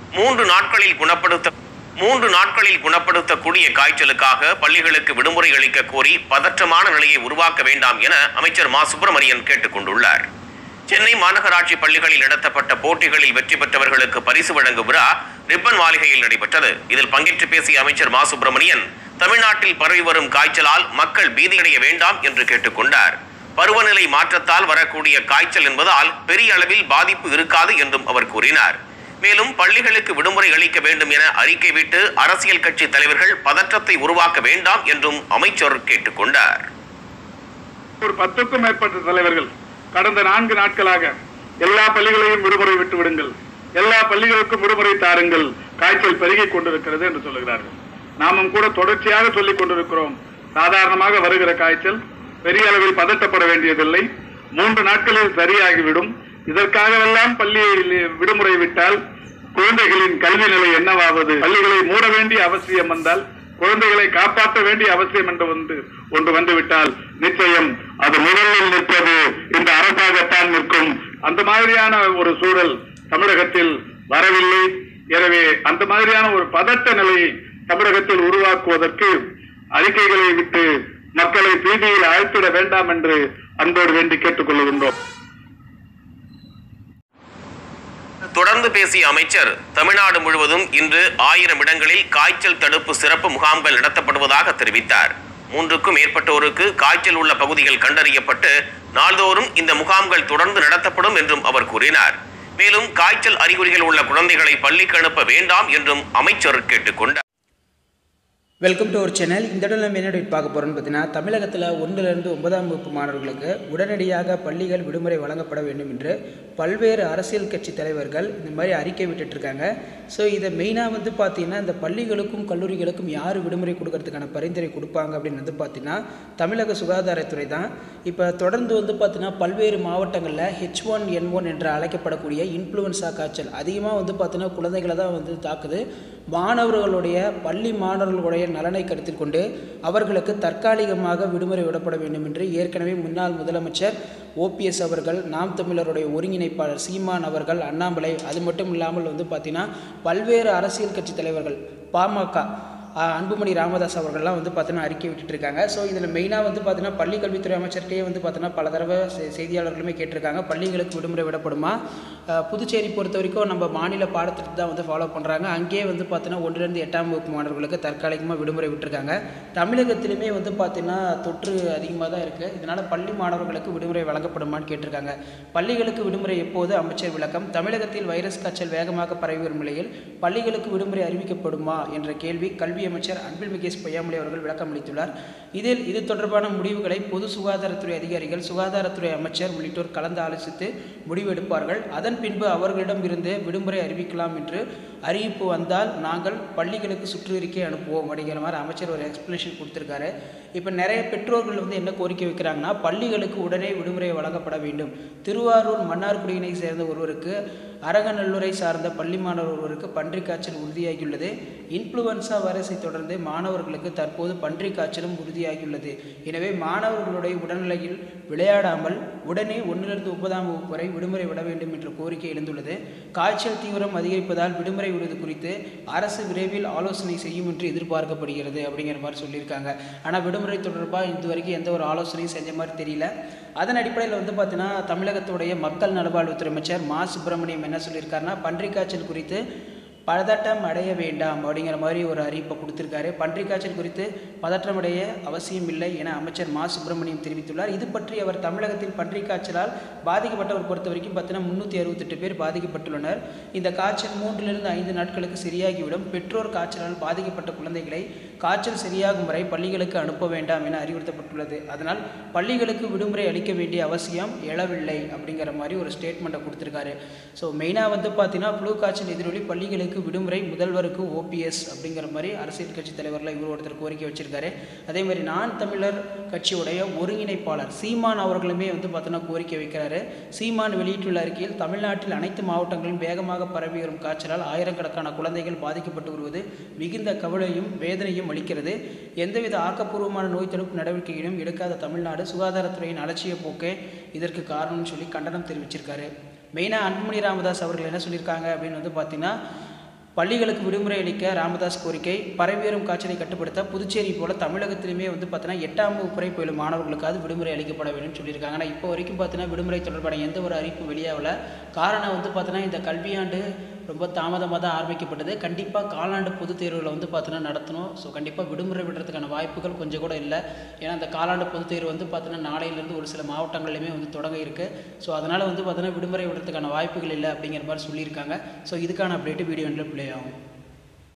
மூன்று நாட்களில் குணப்படுத்த மூன்று நாட்களில் குணப்படுத்தக்கூடிய காய்ச்சலுக்காக பள்ளிகளுக்கு விடுமுறை அளிக்க கோரி பதற்றமான நிலையை உருவாக்க வேண்டாம் என அமைச்சர் மா சுப்பிரமணியன் கேட்டுக்கொண்டுள்ளார் சென்னை மாநகராட்சி பள்ளிகளில் நடத்தப்பட்ட போட்டிகளில் வெற்றி பெற்றவர்களுக்கு பரிசு வழங்கும் விழா ரிப்பன் மாளிகையில் நடைபெற்றது இதில் பங்கேற்று பேசிய அமைச்சர் மா சுப்பிரமணியன் தமிழ்நாட்டில் பரவி வரும் காய்ச்சலால் மக்கள் பீதியடைய வேண்டாம் என்று கேட்டுக்கொண்டார் பருவநிலை மாற்றத்தால் வரக்கூடிய காய்ச்சல் என்பதால் பெரிய அளவில் பாதிப்பு இருக்காது என்றும் அவர் கூறினார் மேலும் பள்ளிகளுக்கு விடுமுறை அளிக்க வேண்டும் என அறிக்கை விட்டு அரசியல் கட்சி தலைவர்கள் பதற்றத்தை உருவாக்க வேண்டாம் என்றும் அமைச்சர் கேட்டுக்கொண்டார் ஒரு பத்துக்கும் மேற்பட்ட தலைவர்கள் கடந்த நான்கு நாட்களாக எல்லா பள்ளிகளையும் விடுமுறை விட்டு விடுங்கள் எல்லா பள்ளிகளுக்கும் விடுமுறை தாருங்கள் காய்ச்சல் பெருகிக் கொண்டிருக்கிறது என்று சொல்லுகிறார்கள் நாமும் கூட தொடர்ச்சியாக சொல்லிக் கொண்டிருக்கிறோம் சாதாரணமாக வருகிற காய்ச்சல் பெரிய அளவில் பதட்டப்பட வேண்டியதில்லை மூன்று நாட்களில் சரியாகிவிடும் இதற்காகவெல்லாம் பள்ளியில் விடுமுறை விட்டால் குழந்தைகளின் கல்வி நிலை என்னவாவது பள்ளிகளை மூட வேண்டிய அவசியம் வந்தால் குழந்தைகளை காப்பாற்ற வேண்டிய அவசியம் என்று வந்து ஒன்று வந்துவிட்டால் நிச்சயம் அது முதலில் நிற்பது இந்த அரசாகத்தான் நிற்கும் அந்த மாதிரியான ஒரு சூழல் தமிழகத்தில் வரவில்லை எனவே அந்த மாதிரியான ஒரு பதட்ட நிலையை தமிழகத்தில் உருவாக்குவதற்கு அறிக்கைகளை விட்டு மக்களை பீதியில் ஆழ்த்திட வேண்டாம் என்று அன்போடு வேண்டி கேட்டுக்கொள்கின்றோம் தொடர்ந்து பேசிய அமைச்சர் தமிழ்நாடு முழுவதும் இன்று ஆயிரம் இடங்களில் காய்ச்சல் தடுப்பு சிறப்பு முகாம்கள் நடத்தப்படுவதாக தெரிவித்தார் மூன்றுக்கும் மேற்பட்டோருக்கு காய்ச்சல் உள்ள பகுதிகள் கண்டறியப்பட்டு நாள்தோறும் இந்த முகாம்கள் தொடர்ந்து நடத்தப்படும் என்றும் அவர் கூறினார் மேலும் காய்ச்சல் அறிகுறிகள் உள்ள குழந்தைகளை பள்ளிக்கு அனுப்ப வேண்டாம் என்றும் அமைச்சர் கேட்டுக்கொண்டார் வெல்கம் டு அவர் சேனல் இந்த இடம் நம்ம என்ன update பார்க்க போகிறோம்னு பார்த்தீங்கன்னா தமிழகத்தில் ஒன்றிலிருந்து ஒன்பதாம் வகுப்பு மாணவர்களுக்கு உடனடியாக பள்ளிகள் விடுமுறை வழங்கப்பட வேண்டும் என்று பல்வேறு அரசியல் கட்சி தலைவர்கள் இந்த மாதிரி அறிக்கை விட்டுட்ருக்காங்க ஸோ இதை மெயினாக வந்து பார்த்தீங்கன்னா இந்த பள்ளிகளுக்கும் கல்லூரிகளுக்கும் யார் விடுமுறை கொடுக்கறதுக்கான பரிந்துரை கொடுப்பாங்க அப்படின்னு வந்து பார்த்தீங்கன்னா தமிழக சுகாதாரத்துறை தான் இப்போ தொடர்ந்து வந்து பார்த்தீங்கன்னா பல்வேறு மாவட்டங்களில் ஹெச் ஒன் என் ஒன் என்று அழைக்கப்படக்கூடிய இன்ஃப்ளூயன்ஸா காய்ச்சல் அதிகமாக வந்து பார்த்தீங்கன்னா குழந்தைகளை தான் வந்து தாக்குது மாணவர்களுடைய பள்ளி மாணவர்களுடைய நலனை கருத்தில் கொண்டு அவர்களுக்கு தற்காலிகமாக விடுமுறை விடப்பட வேண்டும் என்று ஏற்கனவே முன்னாள் முதலமைச்சர் ஓபிஎஸ் அவர்கள் நாம் தமிழருடைய ஒருங்கிணைப்பாளர் சீமான் அவர்கள் அண்ணாமலை அது மட்டும் இல்லாமல் வந்து பார்த்தீங்கன்னா பல்வேறு அரசியல் கட்சி தலைவர்கள் பாமக ஆஹ் அன்புமணி ராமதாஸ் அவர்கள்லாம் வந்து பார்த்தீங்கன்னா அறிக்கை விட்டுட்டு இருக்காங்க ஸோ இதில் மெயினாக வந்து பார்த்தீங்கன்னா பள்ளி கல்வித்துறை அமைச்சர்கிட்டயே வந்து பார்த்தீங்கன்னா பல தடவை செ- செய்தியாளர்களுமே கேட்டிருக்காங்க பள்ளிகளுக்கு விடுமுறை விடப்படுமா ஆஹ் புதுச்சேரி பொறுத்த வரைக்கும் நம்ம மாநில பாடத்திட்டத்தை தான் வந்து ஃபாலோ பண்ணுறாங்க அங்கேயே வந்து பார்த்தீங்கன்னா ஒன்றிலிருந்து எட்டாம் வகுப்பு மாணவர்களுக்கு தற்காலிகமாக விடுமுறை விட்டுருக்காங்க தமிழகத்திலுமே வந்து பார்த்தீங்கன்னா தொற்று அதிகமாக தான் இருக்குது இதனால் பள்ளி மாணவர்களுக்கு விடுமுறை வழங்கப்படுமான்னு கேட்டிருக்காங்க பள்ளிகளுக்கு விடுமுறை எப்போது அமைச்சர் விளக்கம் தமிழகத்தில் வைரஸ் காய்ச்சல் வேகமாக பரவி வரும் நிலையில் பள்ளிகளுக்கு விடுமுறை அறிவிக்கப்படுமா என்ற கேள்வி கல்வி அமைச்சர் அன்பில் மிகேஷ் பொய்யாமொழி அவர்கள் விளக்கம் அளித்துள்ளார் இதில் இது தொடர்பான முடிவுகளை பொது சுகாதாரத்துறை அதிகாரிகள் சுகாதாரத்துறை அமைச்சர் உள்ளிட்டோர் கலந்து ஆலோசித்து முடிவெடுப்பார்கள் அதன் பின்பு அவர்களிடம் இருந்து விடுமுறை அறிவிக்கலாம் என்று அறிவிப்பு வந்தால் நாங்கள் பள்ளிகளுக்கு சுற்றறிக்கை அனுப்புவோம் அப்படிங்கிற மாதிரி அமைச்சர் ஒரு எக்ஸ்பிளேஷன் கொடுத்துருக்காரு இப்போ நிறைய பெற்றோர்கள் வந்து என்ன கோரிக்கை வைக்கிறாங்கன்னா பள்ளிகளுக்கு உடனே விடுமுறை வழங்கப்பட வேண்டும் திருவாரூர் மன்னார்குடியினை சேர்ந்த ஒருவருக்கு அரகநல்லூரை சார்ந்த பள்ளி மாணவர் ஒருவருக்கு பன்றிக் காய்ச்சல் உறுதியாகியுள்ளது இன்ஃப்ளூவன்சா வைரஸை தொடர்ந்து மாணவர்களுக்கு தற்போது பன்றிக் காய்ச்சலும் உறுதியாகியுள்ளது எனவே மாணவர்களுடைய உடல்நிலையில் விளையாடாமல் உடனே ஒன்றிலிருந்து ஒன்பதாம் வகுப்பு வரை விடுமுறை விட வேண்டும் என்ற கோரிக்கை எழுந்துள்ளது காய்ச்சல் தீவிரம் அதிகரிப்பதால் விடுமுறை விடுவது குறித்து அரசு விரைவில் ஆலோசனை செய்யும் என்று எதிர்பார்க்கப்படுகிறது அப்படிங்கிற மாதிரி சொல்லியிருக்காங்க ஆனால் விடுமுறை தொடர்பாக இது வரைக்கும் எந்த ஒரு ஆலோசனையும் செஞ்ச மாதிரி தெரியல அதன் அடிப்படையில் வந்து பார்த்தீங்கன்னா தமிழகத்துடைய மக்கள் நல்வாழ்வுத்துறை அமைச்சர் மா சுப்பிரமணியம் என்ன சொல்லியிருக்காருன்னா பன்றிக் காய்ச்சல் குறித்து பதட்டம் அடைய வேண்டாம் அப்படிங்கிற மாதிரி ஒரு அறிவிப்பை கொடுத்திருக்காரு பன்றிக் காய்ச்சல் குறித்து பதற்றம் அடைய அவசியம் இல்லை என அமைச்சர் மா சுப்பிரமணியம் தெரிவித்துள்ளார் இது பற்றி அவர் தமிழகத்தில் பன்றிக் காய்ச்சலால் பாதிக்கப்பட்டவர் பொறுத்த வரைக்கும் பார்த்தீங்கன்னா முந்நூற்றி அறுபத்தெட்டு பேர் பாதிக்கப்பட்டுள்ளனர் இந்த காய்ச்சல் மூன்றிலிருந்து ஐந்து நாட்களுக்கு சரியாகிவிடும் பெற்றோர் காய்ச்சலால் பாதிக்கப்பட்ட குழந்தைகளை காய்ச்சல் சரியாகும் வரை பள்ளிகளுக்கு அனுப்ப வேண்டாம் என அறிவுறுத்தப்பட்டுள்ளது அதனால் பள்ளிகளுக்கு விடுமுறை அளிக்க வேண்டிய அவசியம் எழவில்லை அப்படிங்கிற மாதிரி ஒரு ஸ்டேட்மெண்ட்டை கொடுத்துருக்காரு ஸோ மெயினாக வந்து பார்த்தீங்கன்னா ஃப்ளூ காய்ச்சல் எதிரொலி பள்ளிகளுக்கு விடுமுறை முதல்வருக்கு ஓபிஎஸ் அப்படிங்கிற மாதிரி அரசியல் கட்சி தலைவரில் இவர் ஒருத்தர் கோரிக்கை வச்சிருக்காரு அதே மாதிரி நான் தமிழர் கட்சியுடைய ஒருங்கிணைப்பாளர் சீமான் அவர்களுமே வந்து பார்த்தீங்கன்னா கோரிக்கை வைக்கிறாரு சீமான் வெளியிட்டுள்ள அறிக்கையில் தமிழ்நாட்டில் அனைத்து மாவட்டங்களிலும் வேகமாக பரவி வரும் காய்ச்சலால் ஆயிரக்கணக்கான குழந்தைகள் பாதிக்கப்பட்டு வருவது மிகுந்த கவலையும் வேதனையும் அளிக்கிறது எந்தவித ஆக்கப்பூர்வமான நோய் தடுப்பு நடவடிக்கையிலும் எடுக்காத தமிழ்நாடு சுகாதாரத்துறையின் அலட்சிய போக்கே இதற்கு காரணம்னு சொல்லி கண்டனம் தெரிவிச்சிருக்காரு மெயினாக அன்புமணி ராமதாஸ் அவர்கள் என்ன சொல்லியிருக்காங்க அப்படின்னு வந்து பார்த்தீங்கன்னா பள்ளிகளுக்கு விடுமுறை அளிக்க ராமதாஸ் கோரிக்கை பரவியரும் காய்ச்சலை கட்டுப்படுத்த புதுச்சேரி போல தமிழகத்திலுமே வந்து பார்த்தீங்கன்னா எட்டாம் வகுப்பு வரை பயிலும் மாணவர்களுக்காவது விடுமுறை அளிக்கப்பட வேண்டும்னு சொல்லியிருக்காங்க ஆனால் இப்போ வரைக்கும் பார்த்தீங்கன்னா விடுமுறை தொடர்பான எந்த ஒரு அறிவிப்பு வெளியாகல காரணம் வந்து பார்த்தீங்கன்னா இந்த கல்வியாண்டு ரொம்ப தாமதமாக தான் ஆரம்பிக்கப்பட்டது கண்டிப்பாக காலாண்டு பொதுத் தேர்வுகளை வந்து பார்த்தீங்கன்னா நடத்தணும் ஸோ கண்டிப்பாக விடுமுறை விடுறதுக்கான வாய்ப்புகள் கொஞ்சம் கூட இல்லை ஏன்னா அந்த காலாண்டு பொதுத் தேர்வு வந்து பார்த்தீங்கன்னா நாளையிலேருந்து ஒரு சில மாவட்டங்கள்லையுமே வந்து தொடங்க இருக்குது ஸோ அதனால் வந்து பார்த்தீங்கன்னா விடுமுறை விடுறதுக்கான வாய்ப்புகள் இல்லை அப்படிங்கிற மாதிரி சொல்லியிருக்காங்க ஸோ இதுக்கான அப்டேட்டு வீடியோ ப்ளே ஆகும்